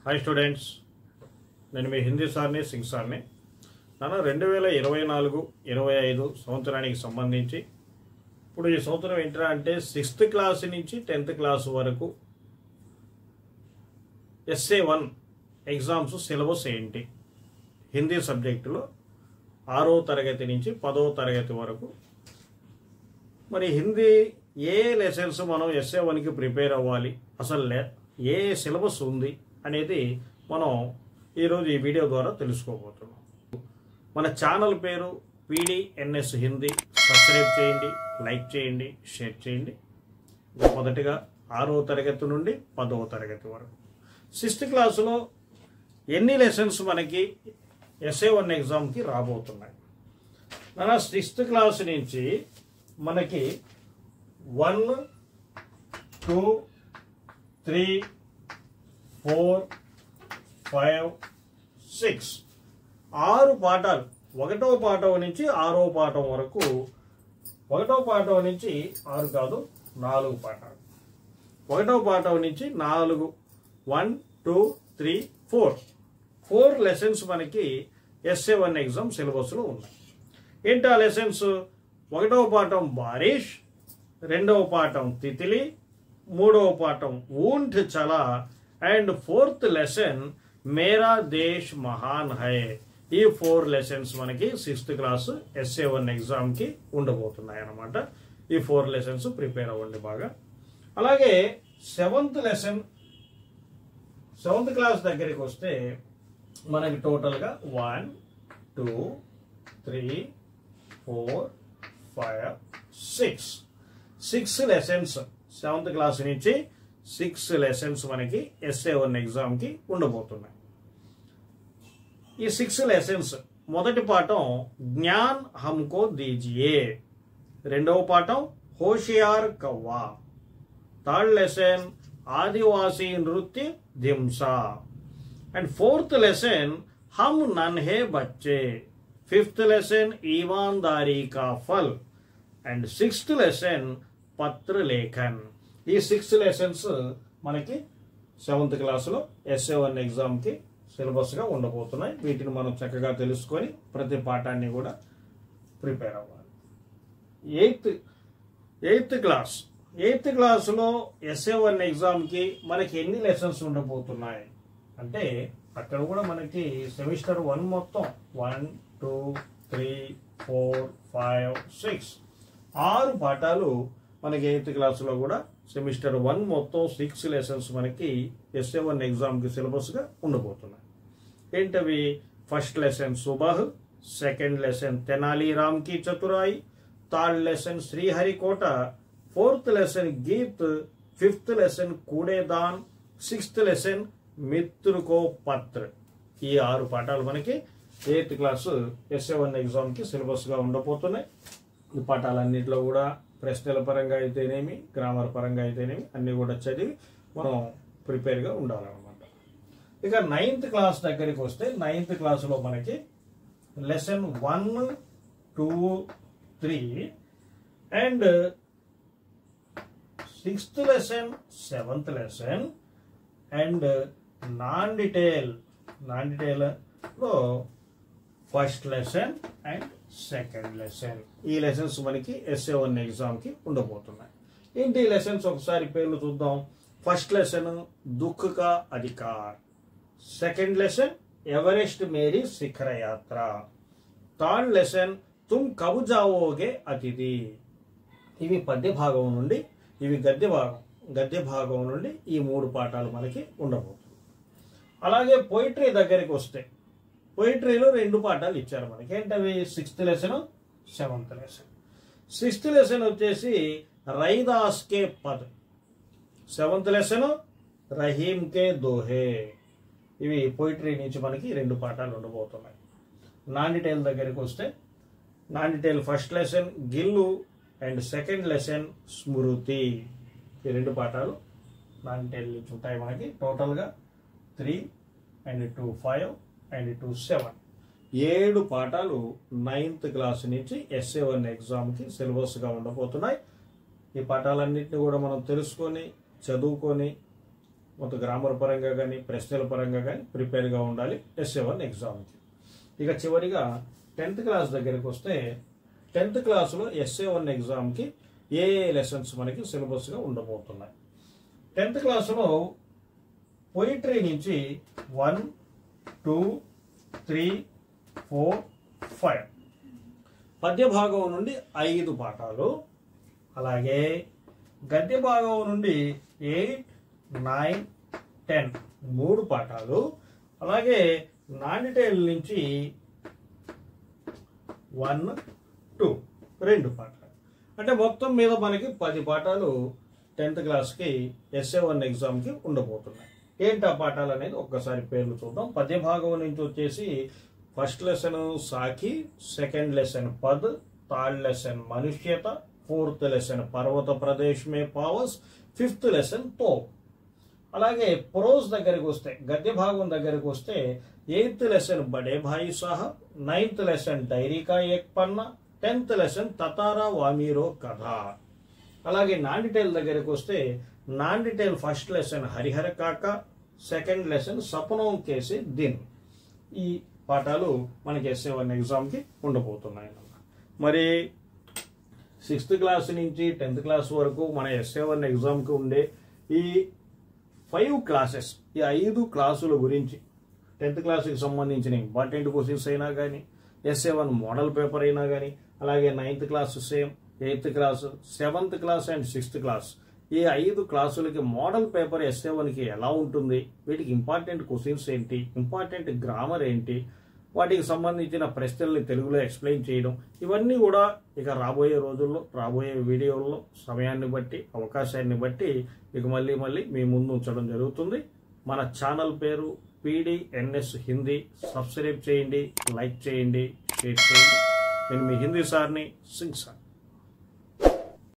Hi students నేను మీ హిందీ సార్ని సింగ్ సార్ని నన్ను రెండు వేల ఇరవై నాలుగు ఇరవై ఐదు సంవత్సరానికి సంబంధించి ఇప్పుడు ఈ సంవత్సరం ఏంటంటే అంటే సిక్స్త్ క్లాస్ నుంచి టెన్త్ క్లాస్ వరకు ఎస్ఏ వన్ ఎగ్జామ్స్ సిలబస్ ఏంటి హిందీ సబ్జెక్టులో ఆరో తరగతి నుంచి పదో తరగతి వరకు మరి హిందీ ఏ లెసన్స్ మనం ఎస్ఏ వన్కి ప్రిపేర్ అవ్వాలి అసలు లే ఏ సిలబస్ ఉంది అనేది మనం ఈరోజు ఈ వీడియో ద్వారా తెలుసుకోబోతున్నాం మన ఛానల్ పేరు పీడిఎన్ఎస్ హిందీ సబ్స్క్రైబ్ చేయండి లైక్ చేయండి షేర్ చేయండి మొదటిగా ఆరో తరగతి నుండి పదవ తరగతి వరకు సిక్స్త్ క్లాసులో ఎన్ని లెసన్స్ మనకి ఎస్ఏ వన్ ఎగ్జామ్కి రాబోతున్నాయి మన సిక్స్త్ క్లాస్ నుంచి మనకి one two three four five six ఆరు పాఠాలు ఒకటో పాఠం నుంచి ఆరో పాఠం వరకు ఒకటో పాఠం నుంచి ఆరు కాదు నాలుగు పాఠాలు ఒకటో పాఠం నుంచి నాలుగు one two three four four lessons మనకి ఎస్ఏ వన్ ఎగ్జామ్ సిలబస్లో ఉన్నాయి ఏంటి ఆ లెసన్స్ ఒకటవ పాఠం బారిష్ రెండవ పాఠం తితిలి మూడవ పాఠం ఊంఠ్ చల అండ్ ఫోర్త్ లెసన్ మేరా దేశ్ మహాన్ హై ఈ ఫోర్ లెసన్స్ మనకి సిక్స్త్ క్లాస్ ఎస్ఏ వన్ ఎగ్జామ్కి ఉండబోతున్నాయి అన్నమాట ఈ ఫోర్ లెసన్స్ ప్రిపేర్ అవ్వండి బాగా అలాగే సెవెంత్ లెసన్ సెవెంత్ క్లాస్ దగ్గరికి వస్తే మనకి టోటల్గా one two three four five six six lessons seventh class నుంచి సిక్స్ లెసన్స్ మనకి ఎస్ఏ వన్ ఎగ్జామ్కి ఉండబోతున్నాయి ఈ సిక్స్ లెసన్స్ మొదటి పాఠం జ్ఞాన్ హమ్కో దీజియే రెండవ పాఠం హోషియార్ కవ్వా third lesson Adivasi Nritya Dhimsa and fourth lesson Hum Nanhe Bachche fifth lesson Imandari ka Phal and sixth lesson Patra Lekhan ఈ సిక్స్ లెసన్స్ మనకి సెవెంత్ క్లాసులో ఎస్ఏ వన్ ఎగ్జామ్కి సిలబస్గా ఉండబోతున్నాయి వీటిని మనం చక్కగా తెలుసుకొని ప్రతి పాఠాన్ని కూడా ప్రిపేర్ అవ్వాలి ఎయిత్ ఎయిత్ క్లాస్ ఎయిత్ క్లాసులో ఎస్ఏ వన్ ఎగ్జామ్కి మనకి ఎన్ని లెసన్స్ ఉండబోతున్నాయి అంటే అక్కడ కూడా మనకి సెమిస్టర్ వన్ మొత్తం one two three four five six ఆరు పాఠాలు మనకి ఎయిత్ క్లాసులో కూడా సెమిస్టర్ వన్ మొత్తం సిక్స్ లెసన్స్ మనకి ఎస్ఏ వన్ ఎగ్జామ్కి సిలబస్గా ఉండబోతున్నాయి ఏంటవి first lesson Subah second lesson Tenali Ram ki Chaturai third lesson Sriharikota fourth lesson Geet fifth lesson కూడేదాన్ సిక్స్త్ లెసన్ మిత్రుకో పత్ర ఈ ఆరు పాఠాలు మనకి ఎయిత్ క్లాసు ఎస్ఏ వన్ ఎగ్జామ్కి సిలబస్గా ఉండబోతున్నాయి ఈ పాఠాలన్నింటిలో కూడా ప్రశ్నల పరంగా అయితేనేమి గ్రామర్ పరంగా అయితేనేమి అన్నీ కూడా చదివి మనం ప్రిపేర్గా ఉండాలన్నమాట ఇక నైన్త్ క్లాస్ దగ్గరికి వస్తే నైన్త్ క్లాసులో మనకి lesson one two three and sixth lesson seventh lesson and non detail non డీటెయిల్లో first lesson and second lesson ఈ లెసన్స్ మనకి ఎస్ఏ వన్ ఎగ్జామ్కి ఉండబోతున్నాయి ఏంటి ఈ లెసన్స్ ఒకసారి పేర్లు చూద్దాం first lesson Dukh ka Adhikar second lesson Everest Meri Shikhar Yatra third lesson తుమ్ కబు జావోగే అతిథి ఇవి పద్య భాగం నుండి ఇవి గద్య భాగం గద్య భాగం నుండి ఈ మూడు పాఠాలు మనకి ఉండబోతుంది అలాగే పోయిటరీ దగ్గరికి వస్తే పోయిటరీలో రెండు పాఠాలు ఇచ్చారు మనకి ఏంటవి sixth lesson seventh lesson sixth lesson వచ్చేసి రైదాస్ కే పద్ సెవెంత్ లెసన్ రహీం కే దోహే ఇవి పోయిటరీ నుంచి మనకి రెండు పాఠాలు ఉండబోతున్నాయి నాన్ డీటెయిల్ దగ్గరికి వస్తే non detail first lesson Gillu and second lesson Smriti ఈ రెండు పాఠాలు నాన్ డీటెయిల్ నుంచి ఉంటాయి మనకి టోటల్గా three and two five and two seven ఏడు పాఠాలు నైన్త్ క్లాస్ నుంచి ఎస్ఏ వన్ ఎగ్జామ్కి సిలబస్గా ఉండబోతున్నాయి ఈ పాఠాలన్నింటినీ కూడా మనం తెలుసుకొని చదువుకొని కొంత గ్రామర్ పరంగా కానీ ప్రశ్నల పరంగా కానీ ప్రిపేర్గా ఉండాలి ఎస్ఏ వన్ ఎగ్జామ్కి ఇక చివరిగా టెన్త్ క్లాస్ దగ్గరికి వస్తే టెన్త్ క్లాస్లో ఎస్ఏ వన్ ఎగ్జామ్కి ఏ ఏ లెసన్స్ మనకి సిలబస్గా ఉండబోతున్నాయి టెన్త్ క్లాసులో పొయిట్రీ నుంచి one two three four five పద్య భాగం నుండి ఐదు పాఠాలు అలాగే గద్య భాగం నుండి ఎయిట్ నైన్ టెన్ మూడు పాఠాలు అలాగే నానిటేల్ నుంచి వన్ టూ రెండు పాఠాలు అంటే మొత్తం మీద మనకి పది పాఠాలు టెన్త్ క్లాస్కి ఎస్ఏ వన్ ఎగ్జామ్కి ఉండబోతున్నాయి ఏంటి ఆ పాఠాలు అనేది ఒక్కసారి పేర్లు చూద్దాం పద్య భాగం నుంచి వచ్చేసి first lesson Saakhi second lesson Pad third lesson Manushyata fourth lesson Parvat Pradesh Mein Paavas fifth lesson తో అలాగే ప్రోజ్ దగ్గరికి వస్తే గద్య భాగం దగ్గరికి వస్తే eighth lesson Bade Bhai Sahab ninth lesson Diary ka Ek పన్నా టెన్త్ లెసన్ తతారా వామీరో కథ అలాగే నాండిటైల్ దగ్గరికి వస్తే నాండిటైల్ ఫస్ట్ లెసన్ హరిహర కాక సెకండ్ లెసన్ సపనం కేసి దిన్ ఈ పాఠాలు మనకి ఎస్ఏ వన్ ఎగ్జామ్కి ఉండబోతున్నాయి అన్నమాట. మరి సిక్స్త్ క్లాస్ నుంచి టెన్త్ క్లాస్ వరకు మన ఎస్ఏ వన్ ఎగ్జామ్కి ఉండే ఈ ఫైవ్ క్లాసెస్ ఈ ఐదు క్లాసుల గురించి టెన్త్ క్లాస్కి సంబంధించిన ఇంపార్టెంట్ క్వశ్చన్స్ అయినా కానీ ఎస్ఏ వన్ మోడల్ పేపర్ అయినా కానీ అలాగే ninth class same eighth class seventh class and sixth class ఈ ఐదు క్లాసులకి మోడల్ పేపర్ ఎస్ఏ వన్కి ఎలా ఉంటుంది వీటికి ఇంపార్టెంట్ క్వశ్చన్స్ ఏంటి ఇంపార్టెంట్ గ్రామర్ ఏంటి వాటికి సంబంధించిన ప్రశ్నల్ని తెలుగులో ఎక్స్ప్లెయిన్ చేయడం ఇవన్నీ కూడా ఇక రాబోయే రోజుల్లో రాబోయే వీడియోల్లో సమయాన్ని బట్టి అవకాశాన్ని బట్టి ఇక మళ్ళీ మళ్ళీ మీ ముందు ఉంచడం జరుగుతుంది మన ఛానల్ పేరు పీడిఎన్ఎస్ హిందీ సబ్స్క్రైబ్ చేయండి లైక్ చేయండి షేర్ చేయండి నేను మీ హిందీ సార్ని సింగ్ సార్